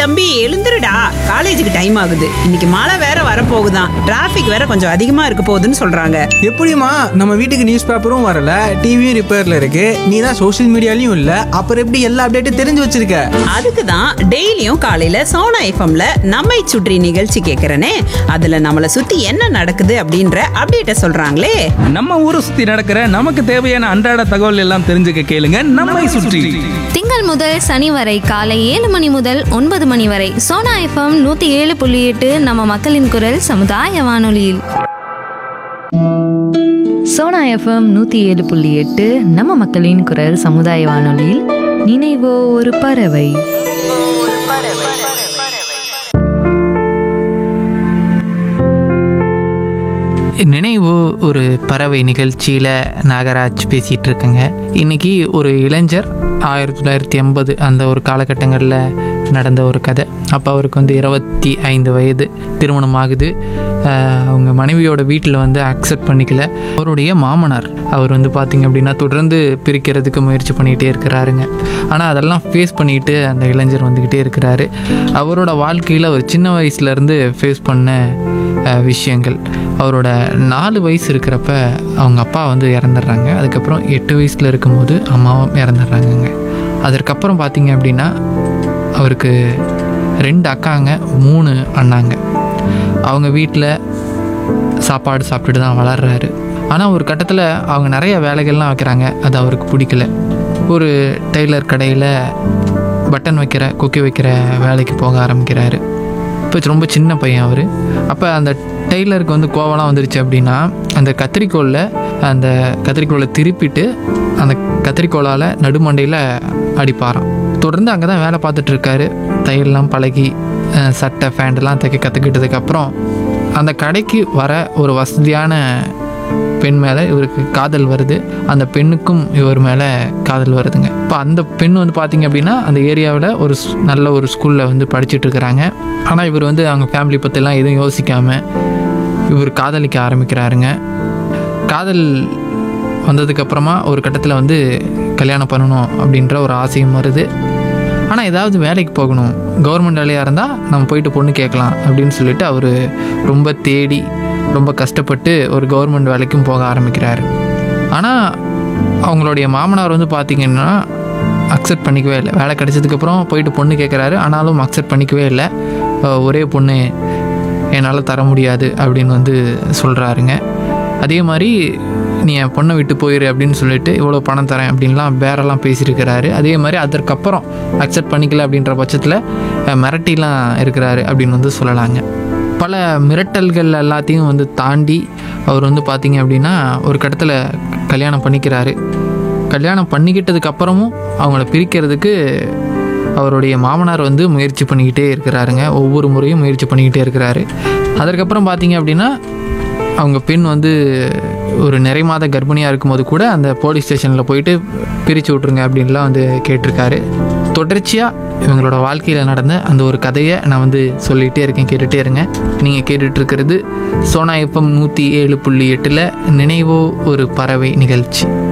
தம்பி எழுந்துருடா காலேஜுக்கு டைம் ஆகுது இன்னைக்கு மழை வேற வரப்போகுதான் டிராஃபிக் வேற கொஞ்சம் அதிகமா இருக்க போகுதுன்னு சொல்றாங்க எப்படிம்மா நம்ம வீட்டுக்கு நியூஸ் பேப்பரும் வரல டிவியும் ரிப்பேர்ல இருக்கு நீ தான் சோஷியல் மீடியாலையும் இல்ல அப்புறம் எப்படி எல்லா அப்டேட்டும் தெரிஞ்சு வச்சிருக்க அதுக்கு தான் டெய்லியும் காலையில சோனா எஃப்எம்ல நம்மை சுற்றி நிகழ்ச்சி கேட்கறனே அதுல நம்மள சுத்தி என்ன நடக்குது அப்படின்ற அப்டேட்ட சொல்றாங்களே நம்ம ஊரை சுத்தி நடக்கிற நமக்கு தேவையான அன்றாட தகவல் எல்லாம் தெரிஞ்சுக்க கேளுங்க நம்மை சுற்றி திங்கள் முதல் சனி வரை காலை ஏழு மணி முதல் ஒன்பது மணி வரை சோனா எஃப்எம் நூத்தி ஏழு புள்ளி எட்டு நம்ம மக்களின் குரல் சமுதாய வானொலியில் சோனா எஃப்எம் நூற்றி ஏழு புள்ளி எட்டு நம்ம மக்களின் குரல் சமுதாய வானொலியில் நினைவோ ஒரு பறவை நினைவு ஒரு பறவை நிகழ்ச்சியில் நாகராஜ் பேசிகிட்டு இருக்கேங்க இன்னைக்கு ஒரு இளைஞர் ஆயிரத்தி தொள்ளாயிரத்தி எண்பது அந்த ஒரு காலகட்டங்களில் நடந்த ஒரு கதை அப்போ அவருக்கு வந்து இருபத்தி ஐந்து வயது திருமணம் ஆகுது ஆஹ் அவங்க மனைவியோட வீட்டில் வந்து அக்செப்ட் பண்ணிக்கல அவருடைய மாமனார் அவர் வந்து பார்த்திங்க அப்படின்னா தொடர்ந்து பிரிக்கிறதுக்கு முயற்சி பண்ணிகிட்டே இருக்கிறாருங்க ஆனால் அதெல்லாம் ஃபேஸ் பண்ணிட்டு அந்த இளைஞர் வந்துக்கிட்டே இருக்கிறாரு அவரோட வாழ்க்கையில் அவர் சின்ன வயசுலேருந்து ஃபேஸ் பண்ண அஹ், விஷயங்கள் அவரோட நாலு வயசு இருக்கிறப்ப அவங்க அப்பா வந்து இறந்துடுறாங்க அதுக்கப்புறம் எட்டு வயசில் இருக்கும்போது அம்மாவும் இறந்துடுறாங்கங்க அதற்கப்புறம் பார்த்தீங்க அப்படின்னா அவருக்கு ரெண்டு அக்காங்க மூணு அண்ணாங்க அவங்க வீட்டில் சாப்பாடு சாப்பிட்டுட்டு தான் வளர்றாரு ஆனால் ஒரு கட்டத்தில் அவங்க நிறைய வேலைகள்லாம் வைக்கிறாங்க அது அவருக்கு பிடிக்கல ஒரு டெய்லர் கடையில் பட்டன் வைக்கிற கொக்கி வைக்கிற வேலைக்கு போக ஆரம்பிக்கிறாரு இப்போ ரொம்ப சின்ன பையன் அவர் அப்போ அந்த டெய்லருக்கு வந்து கோவலாம் வந்துருச்சு அப்படின்னா அந்த கத்திரிக்கோலில் அந்த கத்திரிக்கோலை திருப்பிட்டு அந்த கத்திரிக்கோலால் நடுமண்டையில் அடிப்பாராம் தொடர்ந்து அங்கே தான் வேலை பார்த்துட்டு இருக்காரு தையல்லாம் பழகி அஹ், சட்டை ஃபேண்டெல்லாம் தைக்க கற்றுக்கிட்டதுக்கப்புறம் அந்த கடைக்கு வர ஒரு வசதியான பெண் மேலே இவருக்கு காதல் வருது அந்த பெண்ணுக்கும் இவர் மேலே காதல் வருதுங்க இப்போ அந்த பெண் வந்து பார்த்தீங்க அப்படின்னா அந்த ஏரியாவில் ஒரு ஸ்- நல்ல ஒரு ஸ்கூலில் வந்து படிச்சுட்டு இருக்கிறாங்க ஆனால் இவர் வந்து அவங்க ஃபேமிலி பற்றிலாம் எதுவும் யோசிக்காமல் இவர் காதலிக்க ஆரம்பிக்கிறாருங்க காதல் வந்ததுக்கப்புறமா ஒரு கட்டத்தில் வந்து கல்யாணம் பண்ணணும் அப்படின்ற ஒரு ஆசையும் வருது ஆனால் ஏதாவது வேலைக்கு போகணும் கவர்மெண்ட் வேலையாக இருந்தால் நம்ம போயிட்டு பொண்ணு கேட்கலாம் அப்படின்னு சொல்லிட்டு அவர் ரொம்ப தேடி ரொம்ப கஷ்டப்பட்டு ஒரு கவர்மெண்ட் வேலைக்கும் போக ஆரம்பிக்கிறாரு ஆனால் அவங்களுடைய மாமனார் வந்து பார்த்திங்கன்னா அக்செப்ட் பண்ணிக்கவே இல்லை வேலை கிடைச்சதுக்கப்புறம் போயிட்டு பொண்ணு கேட்குறாரு ஆனாலும் அக்செப்ட் பண்ணிக்கவே இல்லை அஹ் ஒரே பொண்ணு என்னால் தர முடியாது அப்படின்னு வந்து சொல்கிறாருங்க அதே மாதிரி நீ என் பொண்ணை விட்டு போயிரு அப்படின்னு சொல்லிட்டு இவ்வளோ பணம் தரேன் அப்படின்லாம் பேரெல்லாம் பேசியிருக்கிறாரு அதே மாதிரி அதற்கப்புறம் அக்செப்ட் பண்ணிக்கல அப்படின்ற பட்சத்தில் அஹ், மிரட்டிலாம் இருக்கிறாரு அப்படின்னு வந்து சொல்லலாங்க பல மிரட்டல்கள் எல்லாத்தையும் வந்து தாண்டி அவர் வந்து பார்த்தீங்க அப்படின்னா ஒரு கட்டத்தில் கல்யாணம் பண்ணிக்கிறாரு கல்யாணம் பண்ணிக்கிட்டதுக்கு அப்புறமும் அவங்கள பிரிக்கிறதுக்கு அவருடைய மாமனார் வந்து முயற்சி பண்ணிக்கிட்டே இருக்கிறாருங்க ஒவ்வொரு முறையும் முயற்சி பண்ணிக்கிட்டே இருக்கிறாரு அதற்கப்புறம் பார்த்தீங்க அப்படின்னா அவங்க பெண் வந்து ஒரு நிறை மாத கர்ப்பிணியாக இருக்கும்போது கூட அந்த போலீஸ் ஸ்டேஷனில் போயிட்டு பிரித்து விட்ருங்க அப்படின்லாம் வந்து கேட்டிருக்காரு தொடர்ச்சியாக இவங்களோட வாழ்க்கையில் நடந்த அந்த ஒரு கதையை நான் வந்து சொல்லிகிட்டே இருக்கேன் கேட்டுகிட்டே இருங்க நீங்கள் கேட்டுட்டு இருக்கிறது சோனா எஃப்எம் நூற்றி ஏழு புள்ளி எட்டில் நினைவோ ஒரு பறவை நிகழ்ச்சி